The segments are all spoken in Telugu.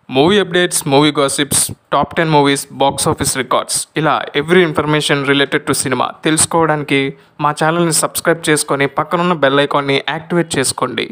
movie updates movie gossips top ten movies box office records ఇలా every information related to cinema తెలుసుకోవడానికి మా ఛానల్ని సబ్స్క్రైబ్ చేసుకొని పక్కనున్న బెల్ ఐకాన్ని యాక్టివేట్ చేసుకోండి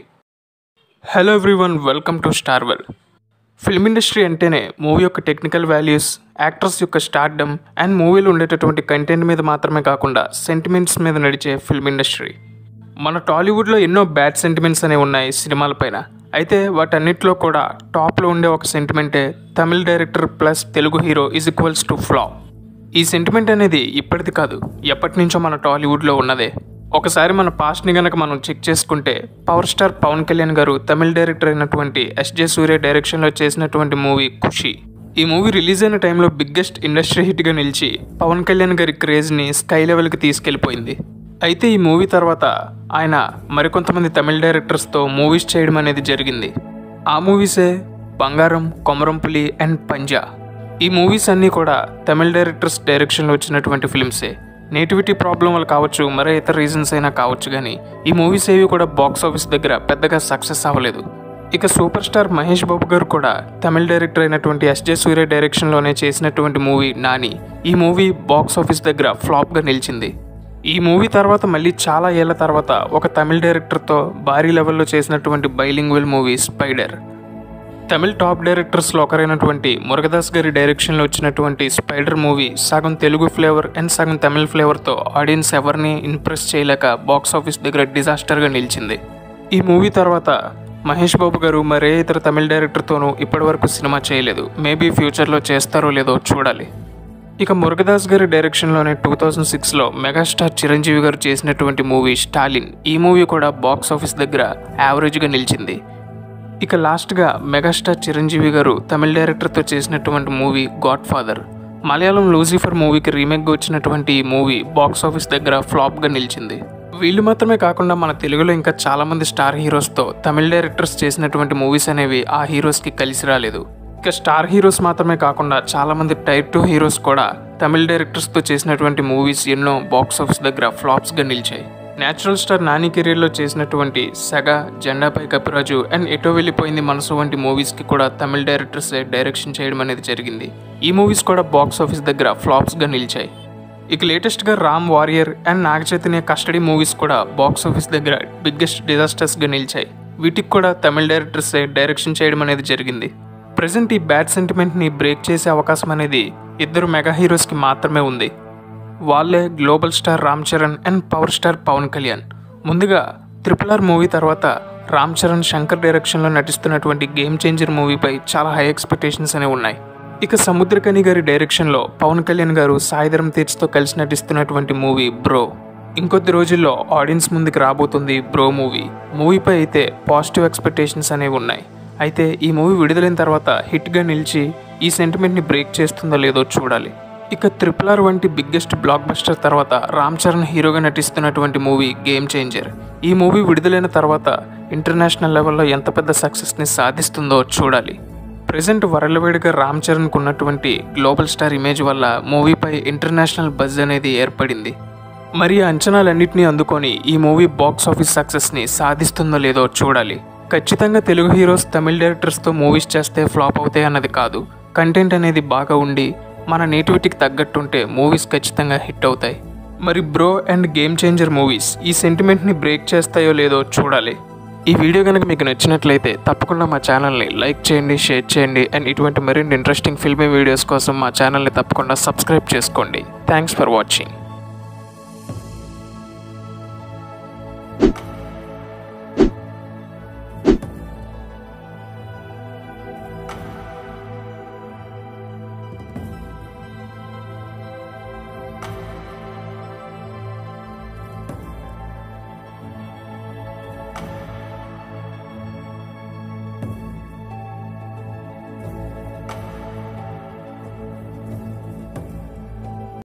hello everyone welcome to Starwell film industry అంటేనే మూవీ యొక్క టెక్నికల్ వాల్యూస్ యాక్టర్స్ యొక్క స్టార్డమ్ అండ్ మూవీలో ఉండేటటువంటి కంటెంట్ మీద మాత్రమే కాకుండా సెంటిమెంట్స్ మీద నడిచే ఫిల్మ్ ఇండస్ట్రీ మన టాలీవుడ్లో ఎన్నో బ్యాడ్ సెంటిమెంట్స్ అనేవి ఉన్నాయి సినిమాలపైన అయితే వాటన్నిటిలో కూడా టాప్లో ఉండే ఒక సెంటిమెంటే Tamil director plus Telugu hero is equals to flop ఈ సెంటిమెంట్ అనేది ఇప్పటిది కాదు ఎప్పటి నుంచో మన టాలీవుడ్లో ఉన్నదే ఒకసారి మన పాస్ట్ని గనక మనం చెక్ చేసుకుంటే పవర్ స్టార్ పవన్ కళ్యాణ్ గారు తమిళ డైరెక్టర్ అయినటువంటి ఎస్జే సూర్య డైరెక్షన్లో చేసినటువంటి మూవీ ఖుషి ఈ మూవీ రిలీజ్ అయిన టైంలో బిగ్గెస్ట్ ఇండస్ట్రీ హిట్గా నిలిచి పవన్ కళ్యాణ్ గారి క్రేజ్ని స్కై లెవెల్కి తీసుకెళ్ళిపోయింది అయితే ఈ మూవీ తర్వాత ఆయన మరికొంతమంది తమిళ డైరెక్టర్స్తో మూవీస్ చేయడం అనేది జరిగింది ఆ మూవీసే బంగారం కొమరంపులి అండ్ పంజా ఈ మూవీస్ అన్నీ కూడా తమిళ డైరెక్టర్స్ డైరెక్షన్లో వచ్చినటువంటి ఫిల్మ్సే నేటివిటీ ప్రాబ్లం వల్ల కావచ్చు మరే ఇతర రీజన్స్ అయినా కావచ్చు కానీ ఈ మూవీస్ ఏవి కూడా బాక్స్ ఆఫీస్ దగ్గర పెద్దగా సక్సెస్ అవ్వలేదు ఇక సూపర్ స్టార్ మహేష్ బాబు గారు కూడా తమిళ డైరెక్టర్ అయినటువంటి ఎస్జే సూర్య డైరెక్షన్లోనే చేసినటువంటి మూవీ నాని ఈ మూవీ బాక్స్ ఆఫీస్ దగ్గర ఫ్లాప్గా నిలిచింది ఈ మూవీ తర్వాత మళ్ళీ చాలా ఏళ్ల తర్వాత ఒక తమిళ డైరెక్టర్తో భారీ లెవెల్లో చేసినటువంటి bilingual movie Spyder Tamil top డైరెక్టర్స్లో ఒకరైనటువంటి మురుగదాస్ గారి డైరెక్షన్లో వచ్చినటువంటి స్పైడర్ మూవీ సగం తెలుగు ఫ్లేవర్ అండ్ సగం తమిళ ఫ్లేవర్తో ఆడియన్స్ ఎవరిని ఇంప్రెస్ చేయలేక బాక్స్ ఆఫీస్ దగ్గర డిజాస్టర్గా నిలిచింది ఈ మూవీ తర్వాత మహేష్ బాబు గారు మరే ఇతర తమిళ డైరెక్టర్తోనూ ఇప్పటివరకు సినిమా చేయలేదు మేబీ ఫ్యూచర్లో చేస్తారో లేదో చూడాలి ఇక మురుగదాస్ గారి డైరెక్షన్లోనే టూ థౌజండ్ సిక్స్లో మెగాస్టార్ చిరంజీవి గారు చేసినటువంటి మూవీ స్టాలిన్ ఈ మూవీ కూడా బాక్స్ ఆఫీస్ దగ్గర యావరేజ్గా నిలిచింది ఇక లాస్ట్గా మెగాస్టార్ చిరంజీవి గారు తమిళ డైరెక్టర్తో చేసినటువంటి movie Godfather Malayalam Lucifer మూవీకి రీమేక్గా వచ్చినటువంటి ఈ మూవీ బాక్స్ ఆఫీస్ దగ్గర ఫ్లాప్గా నిలిచింది వీళ్ళు మాత్రమే కాకుండా మన తెలుగులో ఇంకా చాలామంది స్టార్ హీరోస్తో తమిళ డైరెక్టర్స్ చేసినటువంటి మూవీస్ అనేవి ఆ హీరోస్కి కలిసి రాలేదు ఇక స్టార్ హీరోస్ మాత్రమే కాకుండా చాలామంది టైర్ టూ హీరోస్ కూడా తమిళ డైరెక్టర్స్తో చేసినటువంటి మూవీస్ ఎన్నో బాక్స్ ఆఫీస్ దగ్గర ఫ్లాప్స్గా నిలిచాయి నేచురల్ స్టార్ నాని కెరీర్లో చేసినటువంటి సగ జెండాపై కపిరాజు అండ్ ఎటో వెళ్ళిపోయింది మనసు వంటి మూవీస్కి కూడా తమిళ డైరెక్టర్స్ డైరెక్షన్ చేయడం అనేది జరిగింది ఈ మూవీస్ కూడా బాక్స్ ఆఫీస్ దగ్గర ఫ్లాప్స్గా నిలిచాయి ఇక లేటెస్ట్గా Ram warrior and Naga Chaitanya custody movies కూడా బాక్స్ ఆఫీస్ దగ్గర బిగ్గెస్ట్ డిజాస్టర్స్గా నిలిచాయి వీటికి కూడా తమిళ డైరెక్టర్స్ డైరెక్షన్ చేయడం అనేది జరిగింది ప్రజెంట్ ఈ బ్యాడ్ సెంటిమెంట్ని బ్రేక్ చేసే అవకాశం అనేది ఇద్దరు మెగా హీరోస్కి మాత్రమే ఉంది వాళ్ళే global star Ram Charan and power star Pawan Kalyan ముందుగా ట్రిపుల్ ఆర్ మూవీ తర్వాత రామ్ చరణ్ శంకర్ డైరెక్షన్లో నటిస్తున్నటువంటి గేమ్ చేంజర్ మూవీపై చాలా హై ఎక్స్పెక్టేషన్స్ అనేవి ఉన్నాయి ఇక సముద్రకని గారి డైరెక్షన్లో పవన్ కళ్యాణ్ గారు సాయిధరం తేజ్తో కలిసి నటిస్తున్నటువంటి మూవీ బ్రో ఇంకొద్ది రోజుల్లో ఆడియన్స్ ముందుకు రాబోతుంది బ్రో మూవీ మూవీపై అయితే పాజిటివ్ ఎక్స్పెక్టేషన్స్ అనేవి ఉన్నాయి అయితే ఈ మూవీ విడుదలైన తర్వాత హిట్గా నిలిచి ఈ సెంటిమెంట్ని బ్రేక్ చేస్తుందో లేదో చూడాలి ఇక త్రిపుల్ ఆర్ వంటి బిగ్గెస్ట్ బ్లాక్ బస్టర్ తర్వాత రామ్ చరణ్ హీరోగా నటిస్తున్నటువంటి మూవీ గేమ్ చేంజర్ ఈ మూవీ విడుదలైన తర్వాత ఇంటర్నేషనల్ లెవెల్లో ఎంత పెద్ద సక్సెస్ని సాధిస్తుందో చూడాలి ప్రజెంట్ వరలవేడిగా రామ్ చరణ్కు ఉన్నటువంటి గ్లోబల్ స్టార్ ఇమేజ్ వల్ల మూవీపై ఇంటర్నేషనల్ బజ్ అనేది ఏర్పడింది మరి ఆ అంచనాలన్నింటినీ అందుకొని ఈ మూవీ బాక్స్ ఆఫీస్ సక్సెస్ని సాధిస్తుందో లేదో చూడాలి ఖచ్చితంగా తెలుగు హీరోస్ తమిళ డైరెక్టర్స్తో మూవీస్ చేస్తే ఫ్లాప్ అవుతాయి అన్నది కాదు కంటెంట్ అనేది బాగా ఉండి మన నేటివిటీకి తగ్గట్టుంటే మూవీస్ ఖచ్చితంగా హిట్ అవుతాయి మరి bro and game changer movies ఈ సెంటిమెంట్ని బ్రేక్ చేస్తాయో లేదో చూడాలి ఈ వీడియో కనుక మీకు నచ్చినట్లయితే తప్పకుండా మా ఛానల్ని లైక్ చేయండి షేర్ చేయండి అండ్ ఇటువంటి మరిన్ని ఇంట్రెస్టింగ్ ఫిల్మీ వీడియోస్ కోసం మా ఛానల్ని తప్పకుండా సబ్స్క్రైబ్ చేసుకోండి థ్యాంక్స్ ఫర్ వాచింగ్